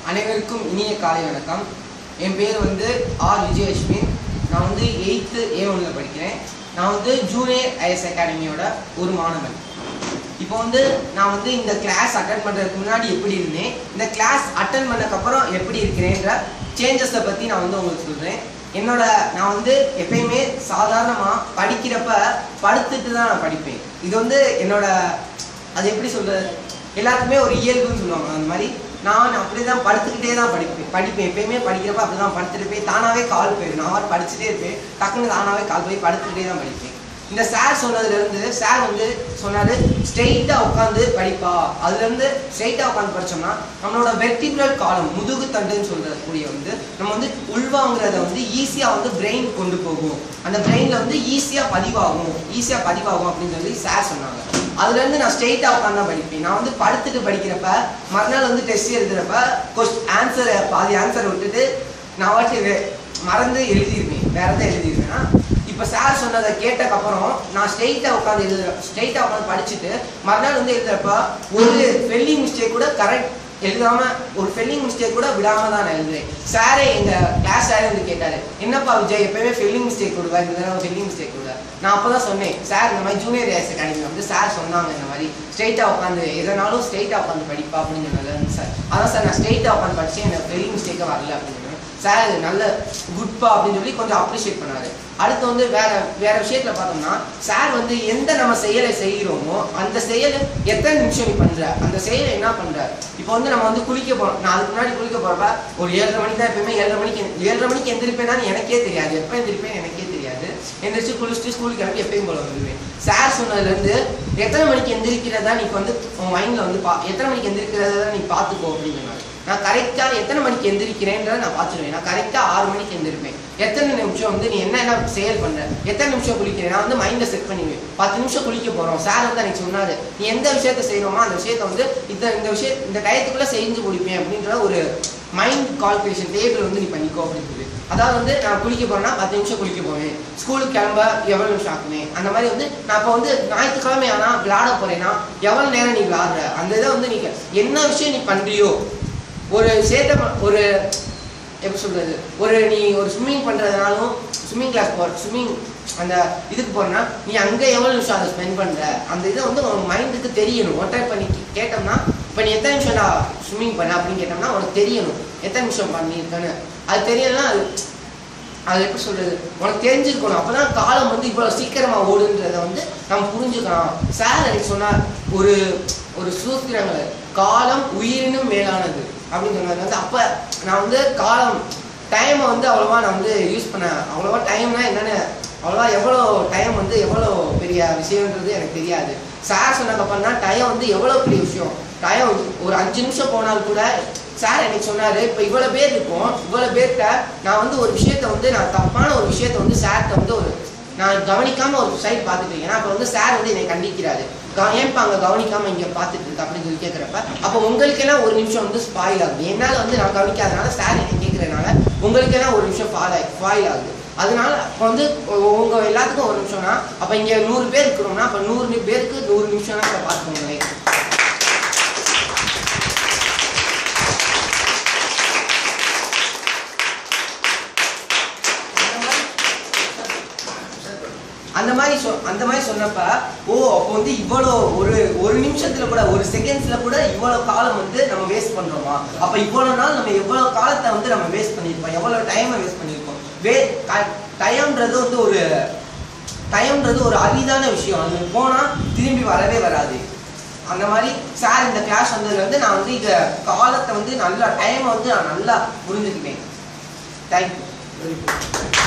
அனைவருக்கும் இனிய காலை வணக்கம் என் பேர் வந்து ஆர் விஜயலட்சுமி நான் வந்து எயித்து ஏ ஒன்றில் படிக்கிறேன் நான் வந்து ஜூனியர் ஐஎஸ் அகாடமியோட ஒரு மாணவன் இப்போ வந்து நான் வந்து இந்த கிளாஸ் அட்டன் பண்ணுறதுக்கு முன்னாடி எப்படி இருந்தேன் இந்த கிளாஸ் அட்டன் பண்ணக்கப்புறம் எப்படி இருக்கிறேன்ற சேஞ்சஸை பற்றி நான் வந்து உங்களுக்கு சொல்கிறேன் என்னோட நான் வந்து எப்பயுமே சாதாரணமாக படிக்கிறப்ப படுத்துட்டு தான் நான் படிப்பேன் இது வந்து என்னோட அது எப்படி சொல்றது எல்லாருக்குமே ஒரு இயல்புன்னு சொல்லுவாங்க அந்த மாதிரி நான் அப்படி தான் படுத்துக்கிட்டே தான் படிப்பேன் படிப்பேன் எப்பயுமே படிக்கிறப்ப அப்படி தான் படுத்துட்டு போய் தானாகவே கால் போயிடும் நான் பாட்டு படிச்சுட்டே இருப்பேன் டக்குன்னு தானாகவே கால் போய் படுத்துக்கிட்டே தான் படிப்பேன் இந்த சார் சொன்னதுலேருந்து சார் வந்து சொன்னாரு ஸ்ட்ரெயிட்டாக உட்காந்து படிப்பா அதுலேருந்து ஸ்ட்ரெயிட்டாக உட்காந்து படிச்சோம்னா நம்மளோட வெர்டிபுலர் காலம் முதுகு தண்டுன்னு சொல்றக்கூடிய வந்து நம்ம வந்து உள்வாங்கிறத வந்து ஈஸியாக வந்து பிரெயின் கொண்டு போகும் அந்த பிரெயினில் வந்து ஈஸியாக பதிவாகும் ஈஸியாக பதிவாகும் அப்படின்னு சொல்லி சார் சொன்னாங்க அதுலேருந்து நான் ஸ்ட்ரெயிட்டாக உட்காந்து தான் படிப்பேன் நான் வந்து படுத்துட்டு படிக்கிறப்ப மறுநாள் வந்து டெஸ்ட் எழுதுறப்ப கொஸ்ட் ஆன்சரை பாதி ஆன்சரை விட்டுட்டு நான் வாட்டி வே- மறந்து எழுதியிருப்பேன் வேற எதாவது எழுதியிருப்பேன் இப்போ சார் சொன்னதை கேட்டக்கப்புறம் நான் ஸ்ட்ரெயிட்டாக உட்காந்து எழுதுற ஸ்ட்ரெயிட்டாக உட்காந்து படிச்சுட்டு மறுநாள் வந்து எழுதுறப்ப ஒரு ஸ்பெல்லிங் மிஸ்டேக் கூட கரெக்ட் எழுதாம ஒரு ஸ்பெல்லிங் மிஸ்டேக் கூட விடாம தான் நான் எழுதுறேன் சாரே எங்க கிளாஸ் சாரே வந்து கேட்டாரு என்னப்பா விஜய் எப்பயுமே ஸ்பெல்லிங் மிஸ்டேக் கொடுவா இந்த தடவை ஸ்பெல்லிங் மிஸ்டேக் கொடுவா நான் அப்பதான் சொன்னேன் சார் இந்த மாதிரி ஜூனியர் ஏஎஸ் அகாடமி வந்து சார் சொன்னாங்க இந்த மாதிரி ஸ்ட்ரெயிட்டா உட்காந்து எதனாலும் ஸ்ட்ரெயிட்டா உட்காந்து படிப்பா அப்படின்னு சொன்னாங்க சார் அதான் சார் நான் ஸ்ட்ரெயிட்டா உட்காந்து படிச்சேன் எனக்கு ஸ்பெல்லிங் மிஸ்டேக்கே வரல அப்படின்னு சொன்னேன். சார் நல்ல குட்பா அப்படின்னு சொல்லி கொஞ்சம் அப்ரிஷியேட் பண்ணாரு அடுத்து வந்து வேற வேற விஷயத்துல பார்த்தோம்னா சார் வந்து எந்த நம்ம செயலை செய்கிறோமோ அந்த செயலை எத்தனை நிமிஷம் நீ பண்ற அந்த செயலை என்ன பண்ற இப்போ வந்து நம்ம வந்து குளிக்க போறோம் நான் அதுக்கு முன்னாடி குளிக்க போறப்ப ஒரு ஏழரை மணிக்கு தான் எப்பயுமே ஏழரை மணிக்கு ஏழரை மணிக்கு எந்திரிப்பேனான்னு எனக்கே தெரியாது எப்போ எந்திரிப்பேன் எனக்கே தெரியாது எந்திரிச்சு குளிச்சுட்டு ஸ்கூலுக்கு கிளம்பி எப்பயும் போல வந்துடுவேன் சார் சொன்னதுல இருந்து எத்தனை மணிக்கு எந்திரிக்கிறதா நீ வந்து உன் மைண்ட்ல வந்து பா எத்தனை மணிக்கு எந்திரிக்கிறதா நீ பார்த்துக்கோ அப்படின்னு சொன்னாங்க நான் கரெக்டாக எத்தனை மணிக்கு எந்திரிக்கிறேன்றதை நான் பார்த்துருவேன் நான் கரெக்டாக ஆறு மணிக்கு எந்திரிப்பேன் எத்தனை நிமிஷம் வந்து நீ என்ன என்ன செயல் பண்ற எத்தனை நிமிஷம் குளிக்கிறேன் நான் வந்து மைண்டை செட் பண்ணிடுவேன் பத்து நிமிஷம் குளிக்க போறோம் சார் வந்து அன்னைக்கு சொன்னாரு நீ எந்த விஷயத்த செய்யணுமோ அந்த விஷயத்த வந்து இந்த இந்த விஷயம் இந்த டயத்துக்குள்ள செஞ்சு முடிப்பேன் அப்படின்ற ஒரு மைண்ட் கால்குலேஷன் டேபிள் வந்து நீ பண்ணிக்கோ அப்படின்னு சொல்லி அதாவது வந்து நான் குளிக்க போறேன்னா பத்து நிமிஷம் குளிக்க போவேன் ஸ்கூலுக்கு கிளம்ப எவ்வளவு நிமிஷம் ஆக்குவேன் அந்த மாதிரி வந்து நான் இப்போ வந்து ஞாயிற்றுக்கிழமை ஆனா விளையாட போறேன்னா எவ்வளவு நேரம் நீ விளையாடுற அந்த இதை வந்து நீங்க என்ன விஷயம் நீ பண்றியோ ஒரு விஷயத்த ப- ஒரு எப்படி சொல்றது ஒரு நீ ஒரு ஸ்விம்மிங் பண்றதுனாலும் ஸ்விம்மிங் கிளாஸ் போற ஸ்விம்மிங் அந்த இதுக்கு போறேன்னா நீ அங்க எவ்வளவு நிமிஷம் அதை ஸ்பெண்ட் பண்ற அந்த இதை வந்து உன் மைண்டுக்கு தெரியணும் ஒன் டைம் பண்ணி கே- கேட்டோம்னா இப்போ நீ எத்தனை நிமிஷம் நான் ஸ்விம்மிங் பண்ண அப்படின்னு கேட்டோம்னா உனக்கு தெரியணும் எத்தனை நிமிஷம் பண்ணியிருக்கேன்னு அது தெரியலன்னா அது அது எப்படி சொல்றது உனக்கு தெரிஞ்சிருக்கணும் அப்பதான் காலம் வந்து இவ்வளவு சீக்கிரமா ஓடுன்றத வந்து நம்ம புரிஞ்சுக்கலாம் சார் எனக்கு சொன்னார் ஒரு ஒரு சூத்திரங்கள் காலம் உயிரினும் மேலானது அப்படின்னு சொன்னார் வந்து அப்ப நான் வந்து காலம் டைமை வந்து அவ்வளவா நான் வந்து யூஸ் பண்ண அவ்வளவா டைம்னா என்னன்னு அவ்வளவா எவ்வளோ டைம் வந்து எவ்வளோ பெரிய விஷயம்ன்றது எனக்கு தெரியாது சார் சொன்னாங்க அப்படின்னா டைம் வந்து எவ்வளோ பெரிய விஷயம் டைம் ஒரு அஞ்சு நிமிஷம் போனால் கூட சார் எனக்கு சொன்னாரு இப்போ இவ்வளோ பேர் இருக்கும் இவ்வளோ பேர்கிட்ட நான் வந்து ஒரு விஷயத்த வந்து நான் தப்பான ஒரு விஷயத்த வந்து சார்கிட்ட வந்து ஒரு நான் கவனிக்காம ஒரு சைட் பார்த்துட்டு இருக்கேன் அப்போ வந்து சார் வந்து என்னை கண்டிக்கிறாரு க- ஏன்பா அங்கே கவனிக்காம இங்கே பார்த்துட்டு இருக்க அப்படின்னு சொல்லி கேட்குறப்ப அப்போ உங்களுக்கெல்லாம் ஒரு நிமிஷம் வந்து ஸ்பாயில் ஆகுது என்னால் வந்து நான் கவனிக்காதனால சார் என்னை கேட்குறதுனால உங்களுக்கெல்லாம் ஒரு நிமிஷம் ஃபால் ஆகி ஸ்பாயில் ஆகுது அதனால இப்போ வந்து உ- உங்க எல்லாத்துக்கும் ஒரு நிமிஷம்னா அப்போ இங்கே நூறு பேர் இருக்கிறோம்னா அப்போ நூறு பேருக்கு நூறு நிமிஷம்னா இப்போ பார்த்துக்கோங்களேன் அந்த மாதிரி சொ அந்த மாதிரி சொன்னப்ப ஓ அப்போ வந்து இவ்வளோ ஒரு ஒரு நிமிஷத்துல கூட ஒரு செகண்ட்ஸ்ல கூட இவ்வளோ காலம் வந்து நம்ம வேஸ்ட் பண்றோமா அப்ப இவ்வளோ நாள் நம்ம எவ்வளோ காலத்தை வந்து நம்ம வேஸ்ட் பண்ணியிருப்போம் எவ்வளோ டைமை வேஸ்ட் பண்ணியிருப்போம் வே டைம்ன்றது வந்து ஒரு டைம்ன்றது ஒரு அரிதான விஷயம் அது போனா திரும்பி வரவே வராது அந்த மாதிரி சார் இந்த கிளாஸ் வந்ததுல வந்து நான் வந்து இந்த காலத்தை வந்து நல்லா டைமை வந்து நான் நல்லா புரிஞ்சுக்கிட்டேன் தேங்க்யூ வெரி குட்